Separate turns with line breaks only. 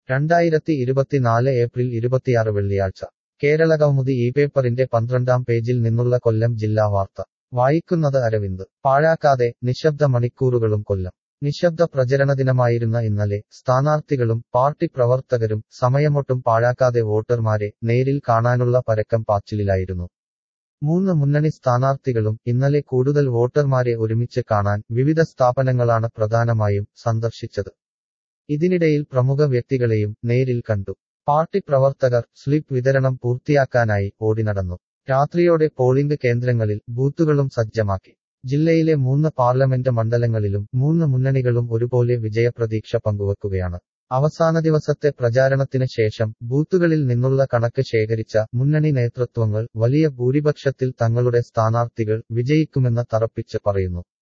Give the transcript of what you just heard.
രണ്ടായിരത്തി ഇരുപത്തിനാല് ഏപ്രിൽ ഇരുപത്തിയാറ് വെള്ളിയാഴ്ച കേരള കൗമുദി ഈ പേപ്പറിന്റെ പന്ത്രണ്ടാം പേജിൽ നിന്നുള്ള കൊല്ലം ജില്ലാ വാർത്ത വായിക്കുന്നത് അരവിന്ദ് പാഴാക്കാതെ നിശബ്ദ മണിക്കൂറുകളും കൊല്ലം നിശബ്ദ പ്രചരണദിനമായിരുന്ന ഇന്നലെ സ്ഥാനാർത്ഥികളും പാർട്ടി പ്രവർത്തകരും സമയമൊട്ടും പാഴാക്കാതെ വോട്ടർമാരെ നേരിൽ കാണാനുള്ള പരക്കം പാച്ചിലിലായിരുന്നു മൂന്ന് മുന്നണി സ്ഥാനാർത്ഥികളും ഇന്നലെ കൂടുതൽ വോട്ടർമാരെ ഒരുമിച്ച് കാണാൻ വിവിധ സ്ഥാപനങ്ങളാണ് പ്രധാനമായും സന്ദർശിച്ചത് ഇതിനിടയിൽ പ്രമുഖ വ്യക്തികളെയും നേരിൽ കണ്ടു പാർട്ടി പ്രവർത്തകർ സ്ലിപ്പ് വിതരണം പൂർത്തിയാക്കാനായി ഓടിനടന്നു രാത്രിയോടെ പോളിംഗ് കേന്ദ്രങ്ങളിൽ ബൂത്തുകളും സജ്ജമാക്കി ജില്ലയിലെ മൂന്ന് പാർലമെന്റ് മണ്ഡലങ്ങളിലും മൂന്ന് മുന്നണികളും ഒരുപോലെ വിജയപ്രതീക്ഷ പങ്കുവെക്കുകയാണ് അവസാന ദിവസത്തെ പ്രചാരണത്തിന് ശേഷം ബൂത്തുകളിൽ നിന്നുള്ള കണക്ക് ശേഖരിച്ച മുന്നണി നേതൃത്വങ്ങൾ വലിയ ഭൂരിപക്ഷത്തിൽ തങ്ങളുടെ സ്ഥാനാർത്ഥികൾ വിജയിക്കുമെന്ന് തറപ്പിച്ച് പറയുന്നു